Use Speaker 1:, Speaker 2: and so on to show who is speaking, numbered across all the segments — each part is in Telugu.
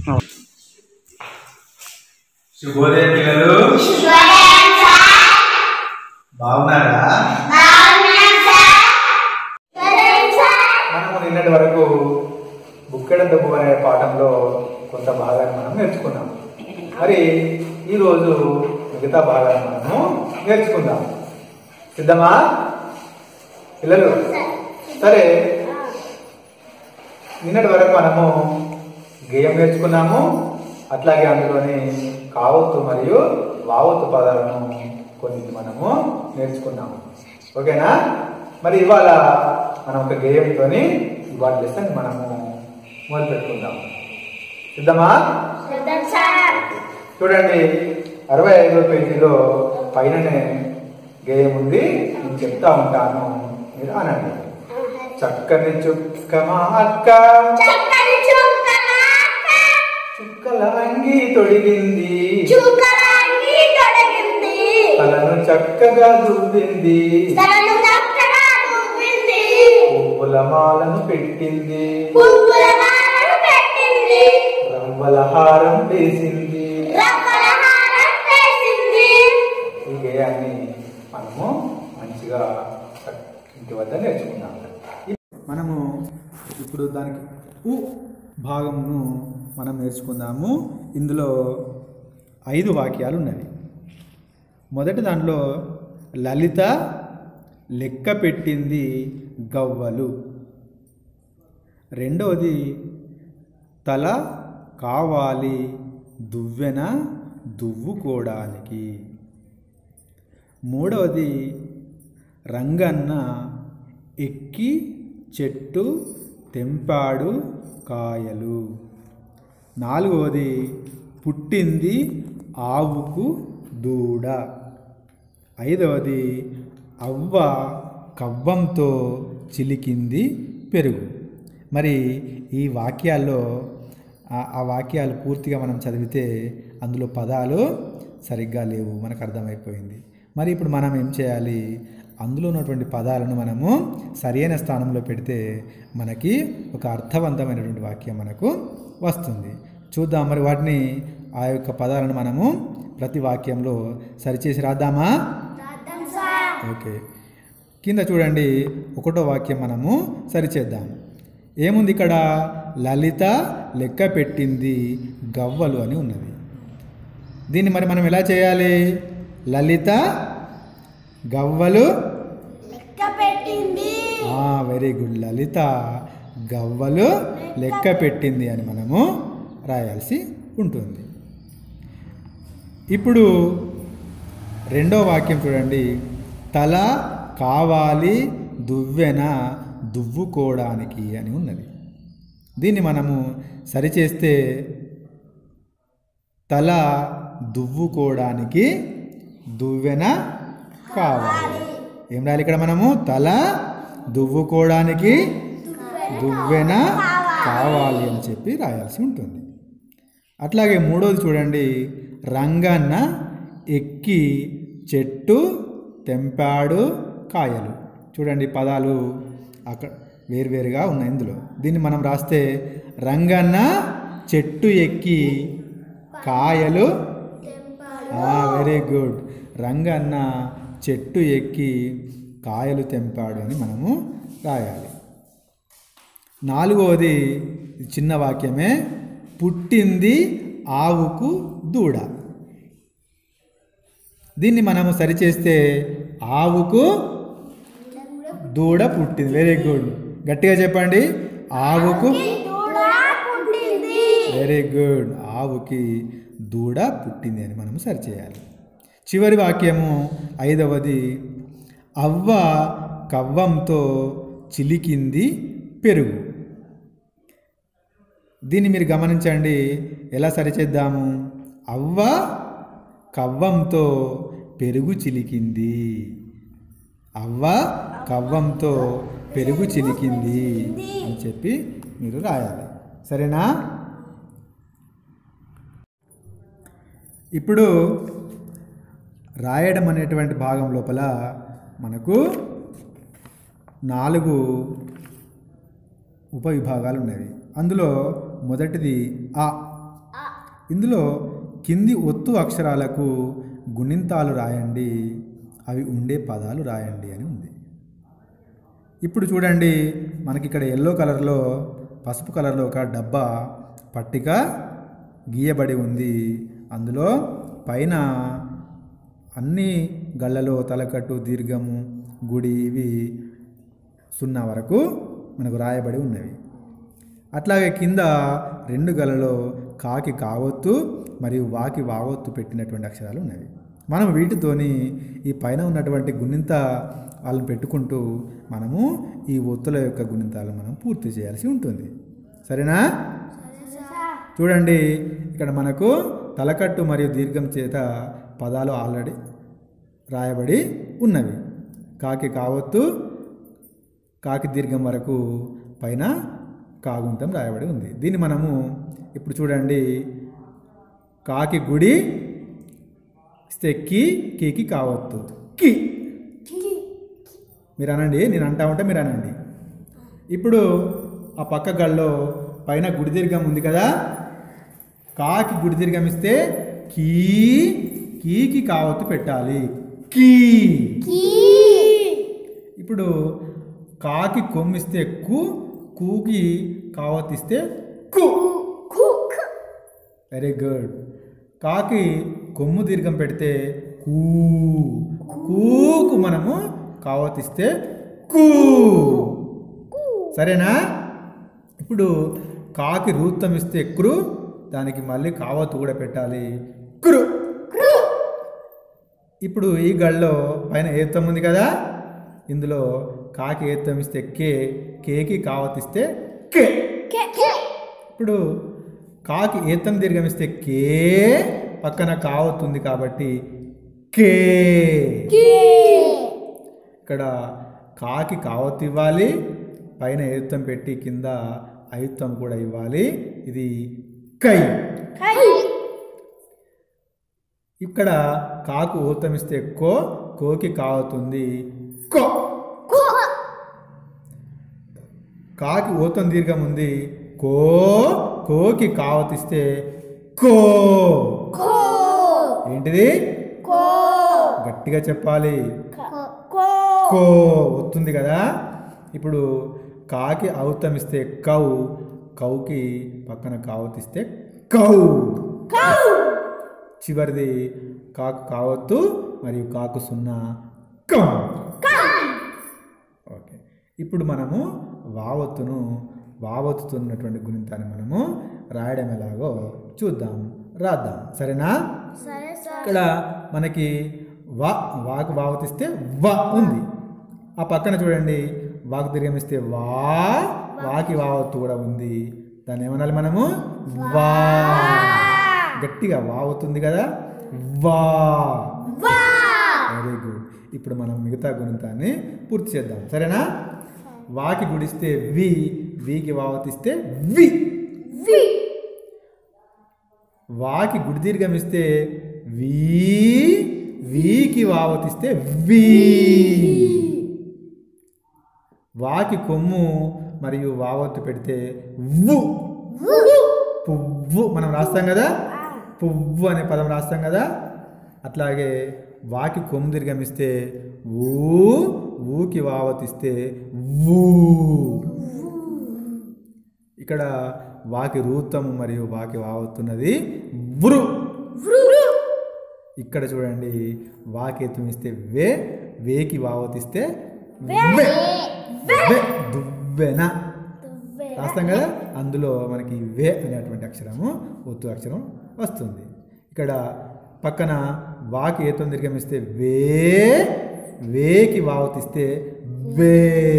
Speaker 1: శుభోదయం పిల్లలు బాగున్నారా మనము నిన్నటి వరకు బుక్కెడ దెబ్బు అనే పాఠంలో కొంత భాగాన్ని మనం నేర్చుకున్నాం మరి ఈరోజు మిగతా భాగాన్ని మనము నేర్చుకుందాం సిద్ధమా పిల్లలు సరే నిన్నటి వరకు మనము గేయం నేర్చుకున్నాము అట్లాగే అందులోని కావత్తు మరియు వావత్తు పదాలను కొన్ని మనము నేర్చుకున్నాము ఓకేనా మరి ఇవాళ మనం ఒక గేయంతోని ఇవాళ లెసన్ మనము మొదలు పెట్టుకుందాం సిద్ధమా చూడండి అరవై ఐదో పేజీలో పైననే గేయం ఉంది నేను చెప్తా ఉంటాను మీరు అనండి చక్కని చుక్క మా అక్క చుక్కల అంగి తొడిగింది తలను చక్కగా దువ్వింది పువ్వుల మాలను పెట్టింది రంగుల హారం వేసింది ఈ గేయాన్ని మనము మంచిగా ఇంటి వద్ద నేర్చుకున్నాం మనము ఇప్పుడు దానికి ఉ భాగమును మనం నేర్చుకుందాము ఇందులో ఐదు వాక్యాలు ఉన్నవి మొదటి దాంట్లో లలిత లెక్క పెట్టింది గవ్వలు రెండవది తల కావాలి దువ్వెన దువ్వుకోవడానికి మూడవది రంగన్న ఎక్కి చెట్టు తెంపాడు కాయలు నాలుగవది పుట్టింది ఆవుకు దూడ ఐదవది అవ్వ కవ్వంతో చిలికింది పెరుగు మరి ఈ వాక్యాల్లో ఆ- ఆ వాక్యాలు పూర్తిగా మనం చదివితే అందులో పదాలు సరిగ్గా లేవు మనకు అర్థమైపోయింది మరి ఇప్పుడు మనం ఏం చేయాలి అందులో ఉన్నటువంటి పదాలను మనము సరైన స్థానంలో పెడితే మనకి ఒక అర్థవంతమైనటువంటి వాక్యం మనకు వస్తుంది చూద్దాం మరి వాటిని ఆ యొక్క పదాలను మనము ప్రతి వాక్యంలో సరిచేసి రాద్దామా ఓకే కింద చూడండి ఒకటో వాక్యం మనము సరిచేద్దాం ఏముంది ఇక్కడ లలిత లెక్క పెట్టింది గవ్వలు అని ఉన్నది దీన్ని మరి మనం ఎలా చేయాలి లలిత గవ్వలు వెరీ గుడ్ లలిత గవ్వలు లెక్క పెట్టింది అని మనము రాయాల్సి ఉంటుంది ఇప్పుడు రెండో వాక్యం చూడండి తల కావాలి దువ్వెన దువ్వుకోవడానికి అని ఉన్నది దీన్ని మనము సరిచేస్తే తల దువ్వుకోవడానికి దువ్వెన కావాలి ఏం రాయాలి ఇక్కడ మనము తల దువ్వుకోవడానికి దువ్వెన కావాలి అని చెప్పి రాయాల్సి ఉంటుంది అట్లాగే మూడోది చూడండి రంగన్న ఎక్కి చెట్టు తెంపాడు కాయలు చూడండి పదాలు అక్కడ వేరువేరుగా ఉన్నాయి ఇందులో దీన్ని మనం రాస్తే రంగన్న చెట్టు ఎక్కి కాయలు వెరీ గుడ్ రంగన్న చెట్టు ఎక్కి కాయలు తెంపాడు అని మనము రాయాలి నాలుగవది చిన్న వాక్యమే పుట్టింది ఆవుకు దూడ దీన్ని మనము సరిచేస్తే ఆవుకు దూడ పుట్టింది వెరీ గుడ్ గట్టిగా చెప్పండి ఆవుకు వెరీ గుడ్ ఆవుకి దూడ పుట్టింది అని మనం సరిచేయాలి చివరి వాక్యము ఐదవది అవ్వ కవ్వంతో చిలికింది పెరుగు దీన్ని మీరు గమనించండి ఎలా సరిచేద్దాము అవ్వ కవ్వంతో పెరుగు చిలికింది అవ్వ కవ్వంతో పెరుగు చిలికింది అని చెప్పి మీరు రాయాలి సరేనా ఇప్పుడు రాయడం అనేటువంటి భాగం లోపల మనకు నాలుగు ఉపవిభాగాలు ఉన్నవి అందులో మొదటిది ఆ ఇందులో కింది ఒత్తు అక్షరాలకు గుణింతాలు రాయండి అవి ఉండే పదాలు రాయండి అని ఉంది ఇప్పుడు చూడండి మనకి ఇక్కడ ఎల్లో కలర్లో పసుపు కలర్లో ఒక డబ్బా పట్టిక గీయబడి ఉంది అందులో పైన అన్ని గళ్ళలో తలకట్టు దీర్ఘము గుడి ఇవి సున్నా వరకు మనకు రాయబడి ఉన్నవి అట్లాగే కింద రెండు గలలో కాకి కావొత్తు మరియు వాకి వావొత్తు పెట్టినటువంటి అక్షరాలు ఉన్నవి మనం వీటితోని ఈ పైన ఉన్నటువంటి గుణింత వాళ్ళని పెట్టుకుంటూ మనము ఈ ఒత్తుల యొక్క గుణింతాలను మనం పూర్తి చేయాల్సి ఉంటుంది సరేనా చూడండి ఇక్కడ మనకు తలకట్టు మరియు దీర్ఘం చేత పదాలు ఆల్రెడీ రాయబడి ఉన్నవి కాకి కావత్తు కాకి దీర్ఘం వరకు పైన కాగుంతం రాయబడి ఉంది దీన్ని మనము ఇప్పుడు చూడండి కాకి గుడి ఇస్తే కి కీకి కావత్తు కి మీరు అనండి నేను అంటా ఉంటే మీరు అనండి ఇప్పుడు ఆ పక్క గల్లో పైన గుడి దీర్ఘం ఉంది కదా కాకి గుడి దీర్ఘం ఇస్తే కీ కీకి కావత్తు పెట్టాలి కీ ఇప్పుడు కాకి కొమ్మిస్తే కు కూకి కావత్తు ఇస్తే కు వెరీ గుడ్ కాకి కొమ్ము దీర్ఘం పెడితే కూ కూకు మనము కావతిస్తే కూ సరేనా ఇప్పుడు కాకి రూత్తం ఇస్తే క్రు దానికి మళ్ళీ కావత్తు కూడా పెట్టాలి క్రు ఇప్పుడు ఈ గళ్ళలో పైన ఏత్తం ఉంది కదా ఇందులో కాకి ఏత్తం ఇస్తే కే కేకి కావతిస్తే కే ఇప్పుడు కాకి ఏతం దీర్ఘమిస్తే కే పక్కన కావతుంది కాబట్టి కే ఇక్కడ కాకి కావత్తు ఇవ్వాలి పైన ఏత్తం పెట్టి కింద ఐత్తం కూడా ఇవ్వాలి ఇది కై ఇక్కడ కాకు ఊతం ఇస్తే కో కోకి కావుతుంది కో కాకి ఊతం దీర్ఘం ఉంది కో కోకి కావతిస్తే కో ఏంటిది గట్టిగా చెప్పాలి కో వస్తుంది కదా ఇప్పుడు కాకి ఔతం ఇస్తే కౌ కౌకి పక్కన కావతిస్తే కౌ చివరిది కాకు కావత్తు మరియు కాకు సున్నా కం ఓకే ఇప్పుడు మనము వావత్తును వావత్తుతో ఉన్నటువంటి గుణితాన్ని మనము రాయడం ఎలాగో చూద్దాం రాద్దాం సరేనా ఇక్కడ మనకి వా వాకు వావతిస్తే వా ఉంది ఆ పక్కన చూడండి వాకు దీర్ఘమిస్తే వా వాకి వావత్తు కూడా ఉంది దాన్ని ఏమనాలి మనము వా గట్టిగా వావుతుంది కదా వా వెరీ గుడ్ ఇప్పుడు మనం మిగతా గుణితాన్ని పూర్తి చేద్దాం సరేనా వాకి గుడిస్తే వి వికి వావతిస్తే వి వాకి గుడి దీర్ఘం ఇస్తే వీ వీకి వావతిస్తే వి వాకి కొమ్ము మరియు వావత్తు పెడితే వు పువ్వు మనం రాస్తాం కదా పువ్వు అనే పదం రాస్తాం కదా అట్లాగే వాకి కొమ్ము దీర్ఘమిస్తే ఊ ఊకి వావతిస్తే ఊ ఇక్కడ వాకి రూతం మరియు వాకి వావతున్నది వృ ఇక్కడ చూడండి వాకి ఎత్తుమిస్తే వే వేకి వావతిస్తే వే వే దువ్వెన రాస్తాం కదా అందులో మనకి వే అనేటువంటి అక్షరము ఒత్తు అక్షరం వస్తుంది ఇక్కడ పక్కన వాకి ఏతం దీర్ఘమిస్తే వే వేకి వావతిస్తే వే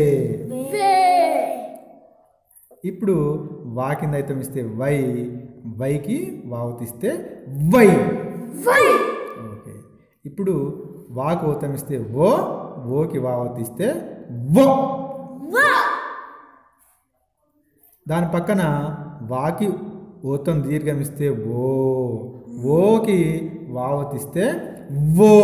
Speaker 1: ఇప్పుడు వా కింద అయితే ఇస్తే వై వైకి వావతిస్తే వై ఓకే ఇప్పుడు వాకు ఊతం ఇస్తే ఓ ఓకి వావతిస్తే ఓ దాని పక్కన వాకి ఊతం దీర్ఘం ఇస్తే ఓ ఓకి వావతిస్తే ఓ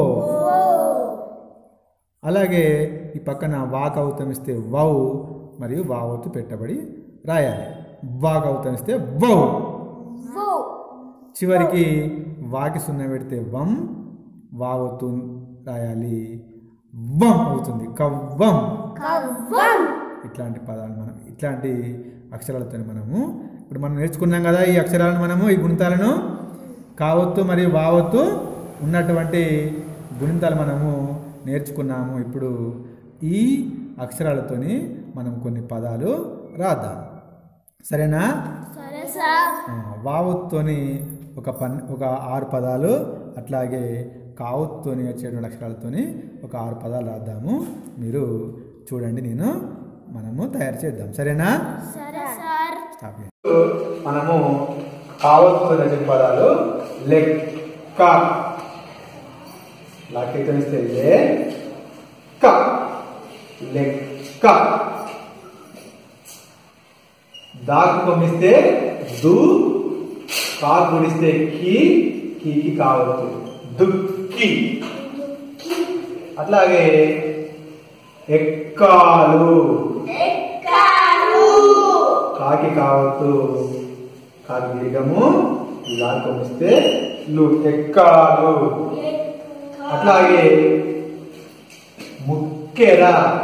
Speaker 1: అలాగే ఈ పక్కన వాక్ అవుతం ఇస్తే వౌ మరియు వావత్తు పెట్టబడి రాయాలి వాక్ అవుతం ఇస్తే వౌ చివరికి వాకి సున్నా పెడితే వం వావత్తు రాయాలి వం అవుతుంది కవ్వం
Speaker 2: కవ్వం
Speaker 1: ఇట్లాంటి పదాలు మనం ఇట్లాంటి అక్షరాలతో మనము ఇప్పుడు మనం నేర్చుకున్నాం కదా ఈ అక్షరాలను మనము ఈ గుణితాలను కావత్తు మరియు వావత్తు ఉన్నటువంటి గుణితాలు మనము నేర్చుకున్నాము ఇప్పుడు ఈ అక్షరాలతోని మనం కొన్ని పదాలు రాద్దాం సరేనా
Speaker 2: సరే సార్
Speaker 1: ఆ, వావత్తుని ఒక పన్ ఒక ఆరు పదాలు అట్లాగే కావత్తుని వచ్చేటువంటి అక్షరాలతోని ఒక ఆరు పదాలు రాద్దాము మీరు చూడండి నేను మనము తయారు చేద్దాం సరేనా
Speaker 2: సరే సార్
Speaker 1: స్టాప్ చేయండి. మనము కావత్తు అనే పదాలు లెక్క లాకెత్తనిస్తే లెక్క లెక్క దాకు పంపిస్తే దు కాకు గుడిస్తే కి కీకి కావద్దు దుక్కి అట్లాగే ఎక్కాలు కాకి కావద్దు కాకి దీర్ఘము దాకు పంపిస్తే లు ఎక్కాలు అట్లాగే ముక్కెర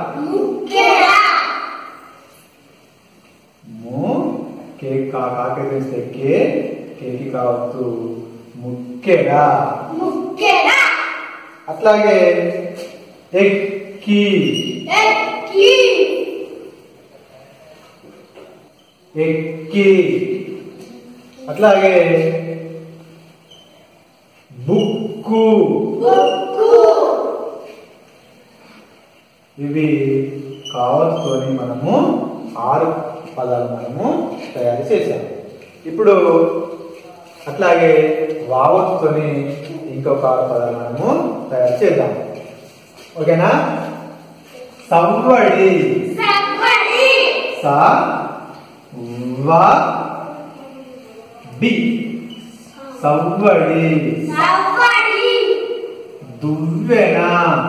Speaker 1: ము కే కా కాకి వేస్తే కే కేకి కావచ్చు ముక్కెర అట్లాగే ఎక్కి ఎక్కి అట్లాగే బుక్కు ఇవి కావలసుకొని మనము ఆరు పదాలు మనము తయారు చేశాము ఇప్పుడు అట్లాగే వావత్తుని ఇంకొక ఆరు పదాలు మనము తయారు చేద్దాం ఓకేనా సవ్వడి స వ డి సవ్వడి దువ్వెన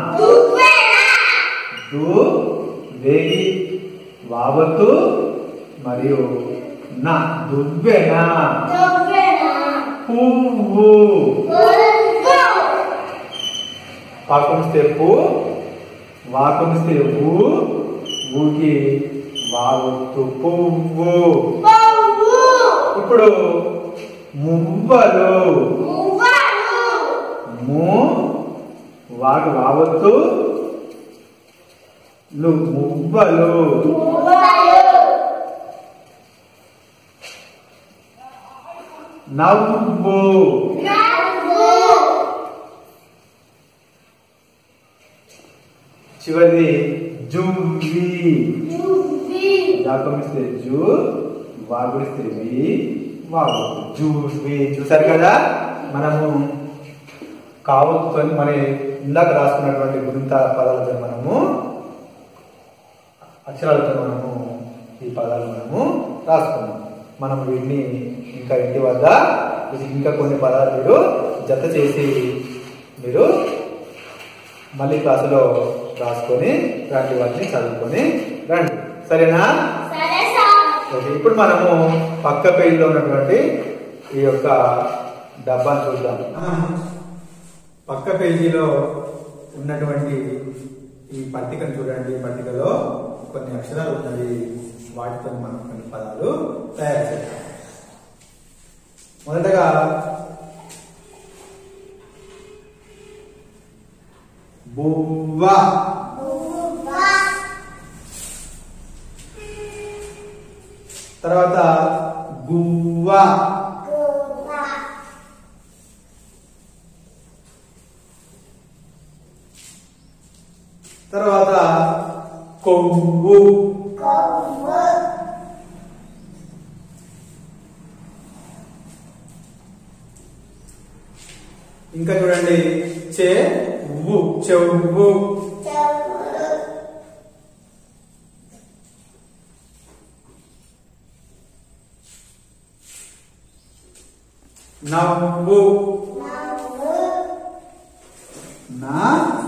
Speaker 1: దు వేగి వావత్తు మరియు నా దువ్వెన పువ్వు పాకుంస్తే పు వాకుంస్తే ఊ ఊకి వావత్తు పువ్వు ఇప్పుడు మువ్వలు ము వాకు వావత్తు లు మువ్వలు నవ్వు చివరిది జువ్వి జాకమిస్తే జు వాగుడిస్తే వి వాగు జువ్వి చూసారు కదా మనము కావలతో మన ఇందాక రాసుకున్నటువంటి గురింత పదాలతో మనము అక్షరాలతో మనము ఈ పదాలు మనము రాసుకున్నాం మనం వీటిని ఇంకా ఇంటి వద్ద ఇంకా కొన్ని పదాలు మీరు జత చేసి మీరు మళ్ళీ క్లాసులో రాసుకొని ఇలాంటి వాటిని చదువుకొని రండి సరేనా
Speaker 2: సరే సార్
Speaker 1: ఓకే ఇప్పుడు మనము పక్క పేజీలో ఉన్నటువంటి ఈ యొక్క డబ్బాను చూద్దాం పక్క పేజీలో ఉన్నటువంటి ఈ పట్టికను చూడండి ఈ పట్టికలో కొన్ని అక్షరాలు ఉన్నవి వాటితో మనం కొన్ని పదాలు తయారు చేద్దాం మొదటగా బువ్వ తర్వాత గువ్వ తర్వాత కొవ్వు ఇంకా చూడండి చెవ్వు చెవ్వు నవ్వు నా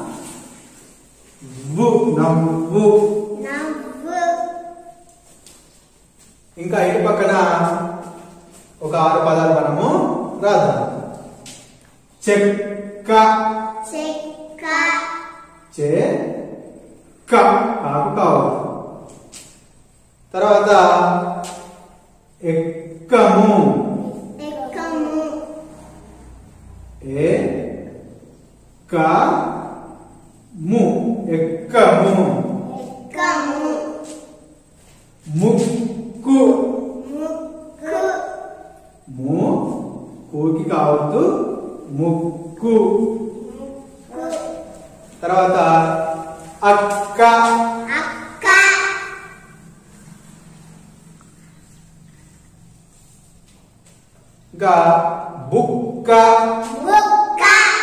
Speaker 1: వు నవ్వు ఇంకా ఇటు పక్కన ఒక ఆరు పదాలు మనము రాద్దాం చెక్క
Speaker 2: చెక్క
Speaker 1: చే క కాకు కావచ్చు తర్వాత ఎక్కము
Speaker 2: ఎక్కము
Speaker 1: ఏ క ము ఎక్కము
Speaker 2: ఎక్కము
Speaker 1: ముక్కు
Speaker 2: ముక్కు
Speaker 1: ము కూకి కావద్దు ముక్కు తర్వాత అక్క
Speaker 2: అక్క
Speaker 1: ఇంకా బుక్క
Speaker 2: బుక్క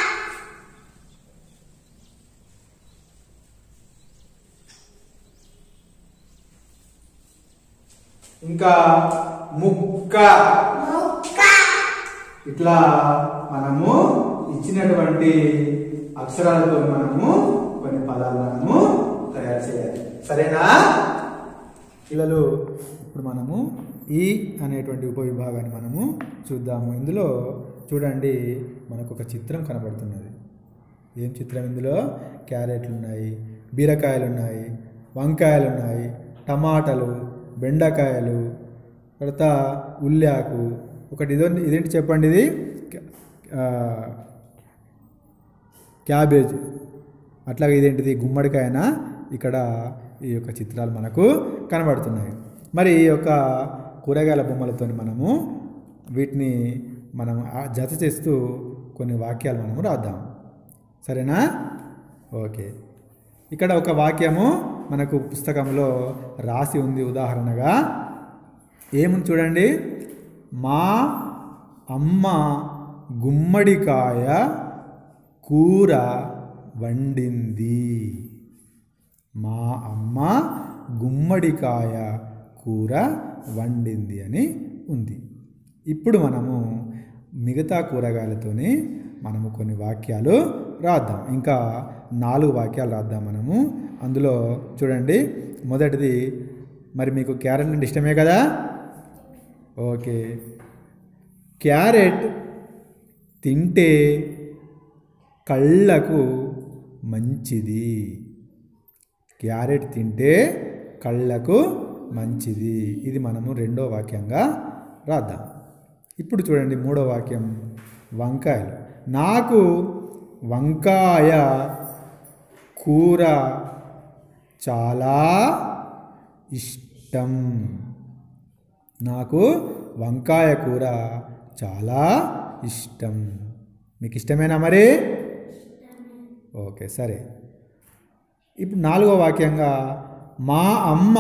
Speaker 1: ఇంకా ముక్క
Speaker 2: ముక్క
Speaker 1: ఇట్లా మనము ఇచ్చినటువంటి అక్షరాలతో మనము కొన్ని పదాలు మనము తయారు చేయాలి సరేనా పిల్లలు ఇప్పుడు మనము ఈ అనేటువంటి ఉపవిభాగాన్ని మనము చూద్దాము ఇందులో చూడండి మనకు ఒక చిత్రం కనబడుతున్నది ఏం చిత్రం ఇందులో క్యారెట్లు ఉన్నాయి బీరకాయలు ఉన్నాయి వంకాయలు ఉన్నాయి టమాటాలు బెండకాయలు తర్వాత ఉల్లాకు ఒకటి ఇదో ఇదేంటి చెప్పండి ఇది ఆ, క్యాబేజ్ అట్లాగే ఇదేంటిది గుమ్మడికాయన ఇక్కడ ఈ యొక్క చిత్రాలు మనకు కనబడుతున్నాయి మరి ఈ యొక్క కూరగాయల బొమ్మలతో మనము వీటిని మనం ఆ జత చేస్తూ కొన్ని వాక్యాలు మనము రాద్దాం సరేనా ఓకే ఇక్కడ ఒక వాక్యము మనకు పుస్తకంలో రాసి ఉంది ఉదాహరణగా ఏముంది చూడండి మా అమ్మ గుమ్మడికాయ కూర వండింది మా అమ్మ గుమ్మడికాయ కూర వండింది అని ఉంది ఇప్పుడు మనము మిగతా కూరగాయలతోని మనము కొన్ని వాక్యాలు రాద్దాం ఇంకా నాలుగు వాక్యాలు రాద్దాం మనము అందులో చూడండి మొదటిది మరి మీకు క్యారెట్ అంటే ఇష్టమే కదా ఓకే క్యారెట్ తింటే కళ్ళకు మంచిది క్యారెట్ తింటే కళ్ళకు మంచిది ఇది మనము రెండో వాక్యంగా రాద్దాం ఇప్పుడు చూడండి మూడో వాక్యం వంకాయలు నాకు వంకాయ కూర చాలా ఇష్టం నాకు వంకాయ కూర చాలా ఇష్టం మీకు ఇష్టమేనా మరి ఓకే సరే ఇప్పుడు నాలుగో వాక్యంగా మా అమ్మ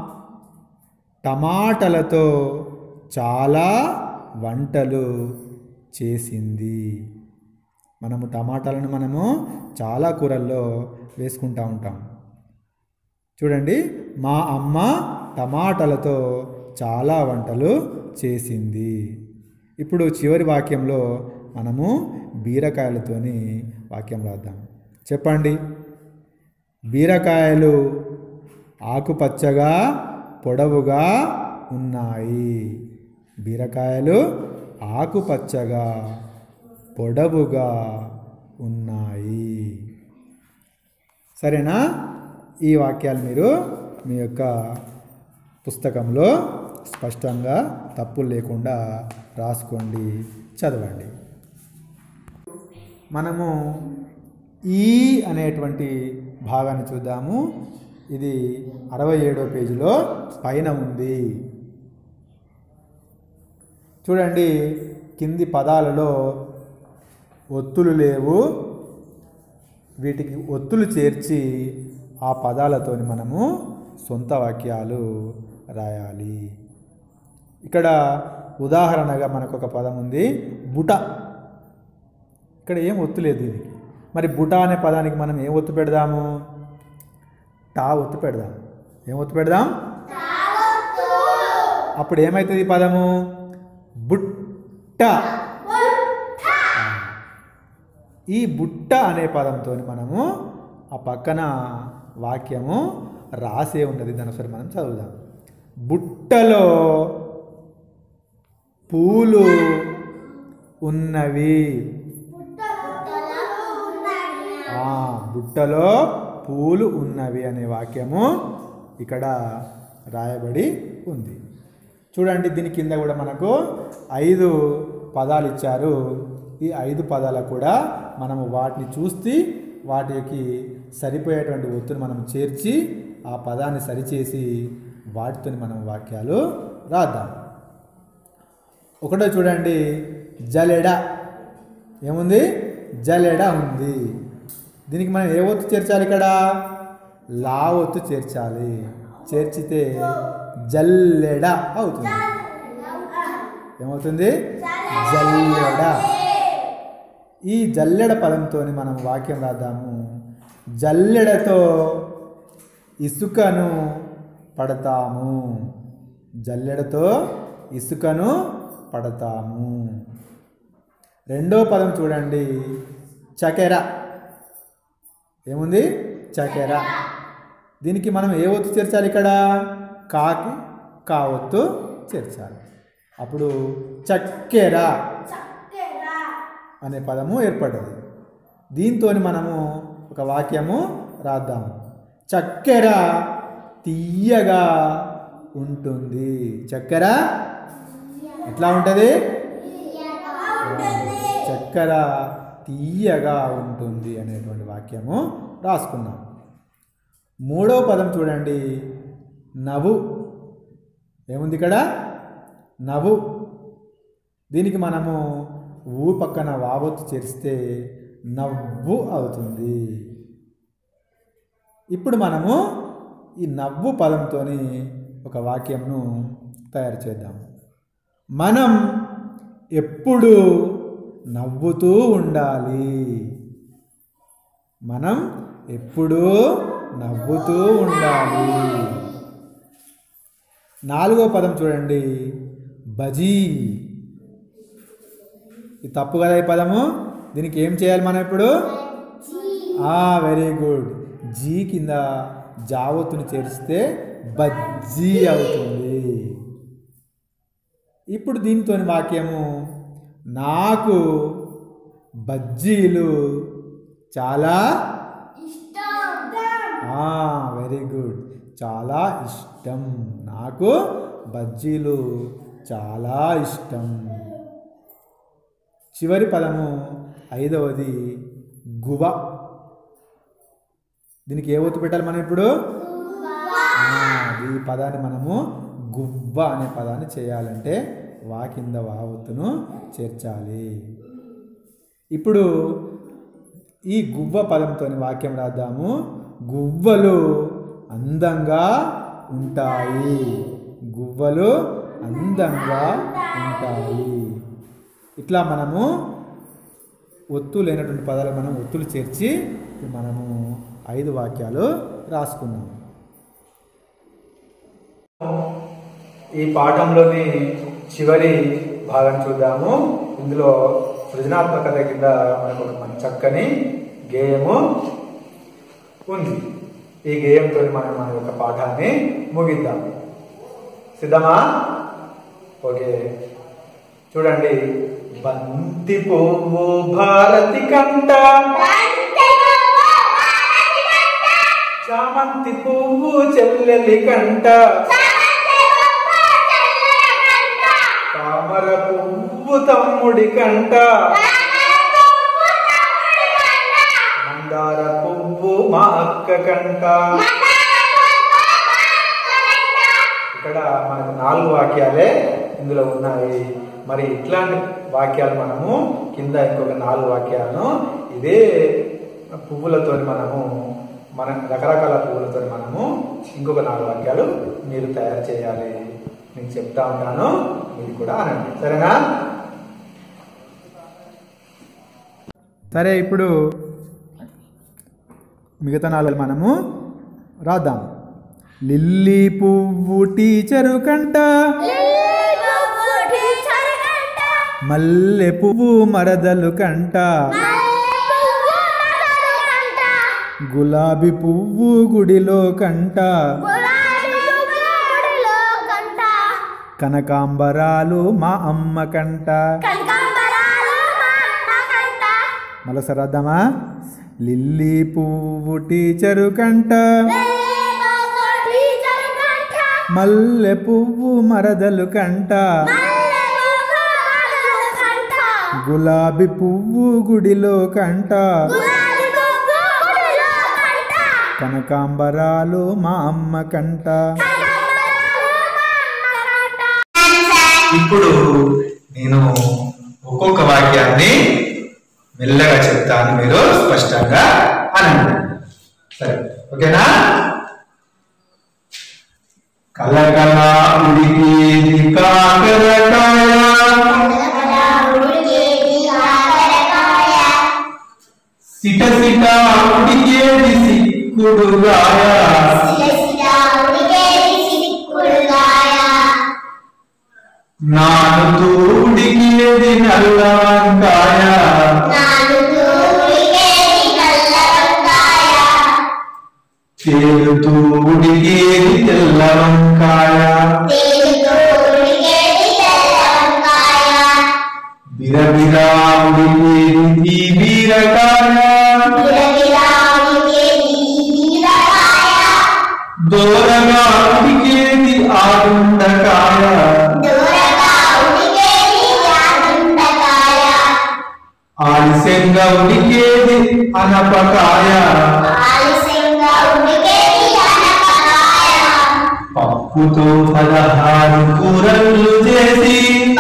Speaker 1: టమాటాలతో చాలా వంటలు చేసింది మనము టమాటాలను మనము చాలా కూరల్లో వేసుకుంటూ ఉంటాం చూడండి మా అమ్మ టమాటాలతో చాలా వంటలు చేసింది ఇప్పుడు చివరి వాక్యంలో మనము బీరకాయలతోని వాక్యం రాద్దాం చెప్పండి బీరకాయలు ఆకుపచ్చగా పొడవుగా ఉన్నాయి బీరకాయలు ఆకుపచ్చగా పొడవుగా ఉన్నాయి సరేనా ఈ వాక్యాలు మీరు మీ యొక్క పుస్తకంలో స్పష్టంగా తప్పులు లేకుండా రాసుకోండి చదవండి మనము ఈ అనేటువంటి భాగాన్ని చూద్దాము ఇది అరవై ఏడో పేజీలో పైన ఉంది చూడండి కింది పదాలలో ఒత్తులు లేవు వీటికి ఒత్తులు చేర్చి ఆ పదాలతోని మనము సొంత వాక్యాలు రాయాలి ఇక్కడ ఉదాహరణగా మనకు ఒక పదం ఉంది బుట ఇక్కడ ఏం ఒత్తు లేదు ఇది మరి బుట అనే పదానికి మనం ఏం ఒత్తు పెడదాము టా ఒత్తు పెడదాం ఏం ఒత్తు పెడదాం అప్పుడు ఏమవుతుంది ఈ పదము బుట్ట ఈ బుట్ట అనే పదంతో మనము ఆ పక్కన వాక్యము రాసే ఉన్నది దాని ఒకసారి మనం చదువుదాం బుట్టలో పూలు ఉన్నవి ఆ, బుట్టలో పూలు ఉన్నవి అనే వాక్యము ఇక్కడ రాయబడి ఉంది చూడండి దీని కింద కూడా మనకు ఐదు పదాలు ఇచ్చారు ఈ ఐదు పదాలకు కూడా మనము వాటిని చూసి వాటికి సరిపోయేటువంటి ఒత్తును మనం చేర్చి ఆ పదాన్ని సరిచేసి వాటితో మనం వాక్యాలు రాద్దాం ఒకటో చూడండి జలెడ ఏముంది జలెడ ఉంది దీనికి మనం ఏ ఒత్తు చేర్చాలి ఇక్కడ లా ఒత్తు చేర్చాలి చేర్చితే జల్లెడ అవుతుంది ఏమవుతుంది జల్లెడ ఈ జల్లెడ పదంతో మనం వాక్యం రాద్దాము జల్లెడతో ఇసుకను పడతాము జల్లెడతో ఇసుకను పడతాము రెండో పదం చూడండి చకెర ఏముంది చకెర దీనికి మనం ఏ ఒత్తు చేర్చాలి ఇక్కడ కాకి కా ఒత్తు చేర్చాలి అప్పుడు చక్కెర అనే పదము ఏర్పడ్డది దీంతో మనము ఒక వాక్యము రాద్దాము చక్కెర తీయగా ఉంటుంది చక్కెర ఎట్లా ఉంటుంది చక్కెర తీయగా ఉంటుంది అనేటువంటి వాక్యము రాసుకున్నాం మూడో పదం చూడండి నవ్వు ఏముంది ఇక్కడ నవ్వు దీనికి మనము ఊ పక్కన వావొత్తు చేరిస్తే నవ్వు అవుతుంది ఇప్పుడు మనము ఈ నవ్వు పదంతో ఒక వాక్యంను తయారు చేద్దాం మనం ఎప్పుడు నవ్వుతూ ఉండాలి మనం ఎప్పుడూ నవ్వుతూ ఉండాలి నాలుగో పదం చూడండి బజీ ఇది తప్పు కదా ఈ పదము దీనికి ఏం చేయాలి మనం ఇప్పుడు వెరీ గుడ్ జీ కింద జావత్తుని చేరిస్తే బజ్జీ అవుతుంది ఇప్పుడు దీంతో వాక్యము నాకు బజ్జీలు చాలా వెరీ గుడ్ చాలా ఇష్టం నాకు బజ్జీలు చాలా ఇష్టం చివరి పదము ఐదవది గువ దీనికి ఏ ఒత్తు పెట్టాలి మనం ఇప్పుడు ఆ, ఈ పదాన్ని మనము గువ్వ అనే పదాన్ని చేయాలంటే వా కింద వా ఒత్తును చేర్చాలి ఇప్పుడు ఈ గువ్వ పదంతో వాక్యం రాద్దాము గువ్వలు అందంగా ఉంటాయి గువ్వలు అందంగా ఉంటాయి ఇట్లా మనము ఒత్తు లేనటువంటి పదాలు మనం ఒత్తులు చేర్చి ఇప్పుడు మనము ఐదు వాక్యాలు రాసుకున్నాము ఈ పాఠంలోని చివరి భాగం చూద్దాము ఇందులో సృజనాత్మకత కింద మనకు ఒక మంచి చక్కని గేయము ఉంది ఈ గేయంతో మనం మన యొక్క పాఠాన్ని ముగిద్దాం సిద్ధమా ఓకే చూడండి బంతి పువ్వు భారతి కంట చామంతి పువ్వు చెల్లెలి కంట తామర పువ్వు తమ్ముడి కంట మందార పువ్వు మా అక్క కంట ఇక్కడ మనకు నాలుగు వాక్యాలే ఇందులో ఉన్నాయి మరి ఇట్లాంటి వాక్యాలు మనము కింద ఇంకొక నాలుగు వాక్యాలను ఇదే పువ్వులతో మనము మన రకరకాల పువ్వులతో మనము ఇంకొక నాలుగు వాక్యాలు మీరు తయారు చేయాలి నేను చెప్తా ఉంటాను మీరు కూడా అనండి సరేనా సరే ఇప్పుడు మిగతా నాలుగు మనము రాద్దాం లిల్లీ పువ్వు టీచరు కంట మల్లె పువ్వు మరదలు కంట గులాబీ పువ్వు గుడిలో కంట కనకాంబరాలు మా అమ్మ కంట మరోసారి రాద్దామా లిల్లీ పువ్వు టీచరు కంట మల్లె పువ్వు మరదలు కంట గులాబీ పువ్వు గుడిలో కంట కనకాంబరాలు మా అమ్మ కంట
Speaker 3: ఇప్పుడు నేను ఒక్కొక్క వాక్యాన్ని మెల్లగా చెప్తాను మీరు స్పష్టంగా అనండి సరే ఓకేనా కలకల ఉడికేది కాకరకాయ సిట సిట ఉడికేది సిక్కుడుగాయ నానుతూ ఉడికేది నల్ల వంకాయ తేలుతూ ఉడికేది తెల్ల వంకాయ బిరబిరా ఉడికేది ఈ బీరకాయ దూరగా ఉడికేది ఆ గుండకాయ ఆలస్యంగా ఉడికేది అనపకాయ పప్పుతో పదహారు కూరలు చేసి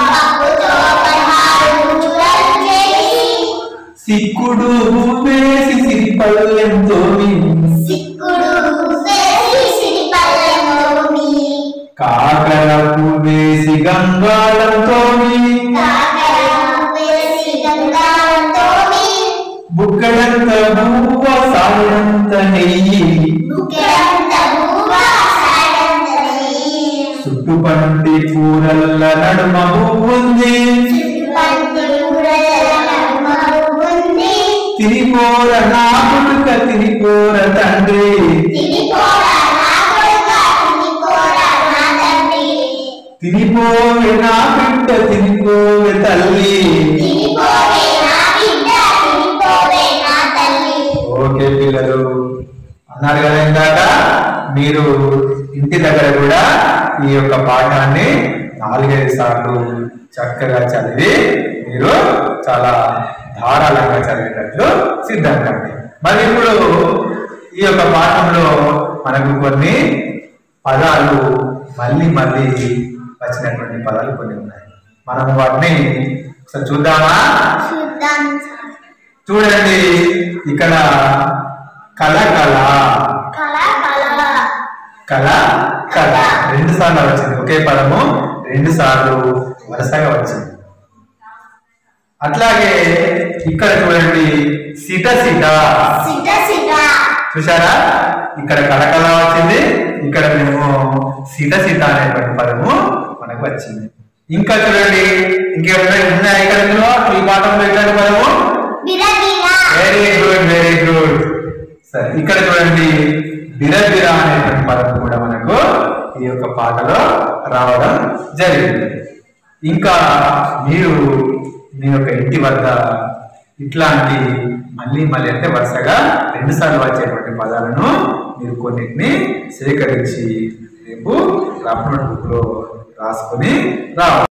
Speaker 3: సిక్కుడు వేసి సిరిపల్లెంతో కాకర వేసి గంగాళంతో బుక్కడంత బువ్వ సాయంత నెయ్యి చుట్టుపంటి కూరల్ల నడుమ ఉంది తిరిపోర నా పుట్టుక తిరిపోర తండ్రి తిరిపోవే నా బిడ్డ తిరిపోవే తల్లి ఓకే పిల్లలు అన్నారు కదా ఇందాక మీరు ఇంటి దగ్గర కూడా ఈ యొక్క పాఠాన్ని నాలుగైదు సార్లు చక్కగా చదివి మీరు చాలా ధారాళంగా చదివేటట్లు సిద్ధంకండి మరి ఇప్పుడు ఈ యొక్క పాఠంలో మనకు కొన్ని పదాలు మళ్ళీ మళ్ళీ వచ్చినటువంటి పదాలు కొన్ని ఉన్నాయి మనం వాటిని ఒకసారి చూద్దామా చూడండి ఇక్కడ కళ కళ కళ కళ రెండు సార్లు వచ్చింది ఒకే పదము రెండు సార్లు వరుసగా వచ్చింది అట్లాగే ఇక్కడ చూడండి సిట సిట చూసారా ఇక్కడ కళకళ వచ్చింది ఇక్కడ మేము సిట సిట అనేటువంటి పదము మనకు వచ్చింది ఇంకా చూడండి ఇంకేమైనా ఉన్నాయి ఇక్కడ ఇందులో ఈ పాఠంలో ఇట్లాంటి పదము వెరీ గుడ్ వెరీ గుడ్ సరే ఇక్కడ చూడండి బిరబిర అనేటువంటి పదం కూడా మనకు ఈ యొక్క పాటలో రావడం జరిగింది ఇంకా మీరు మీ యొక్క ఇంటి వద్ద ఇట్లాంటి మళ్ళీ మళ్ళీ అంటే వరుసగా రెండు సార్లు వచ్చేటువంటి పదాలను మీరు కొన్నిటిని సేకరించి రేపు రఫ్ నోట్ బుక్ లో రాసుకొని రావాలి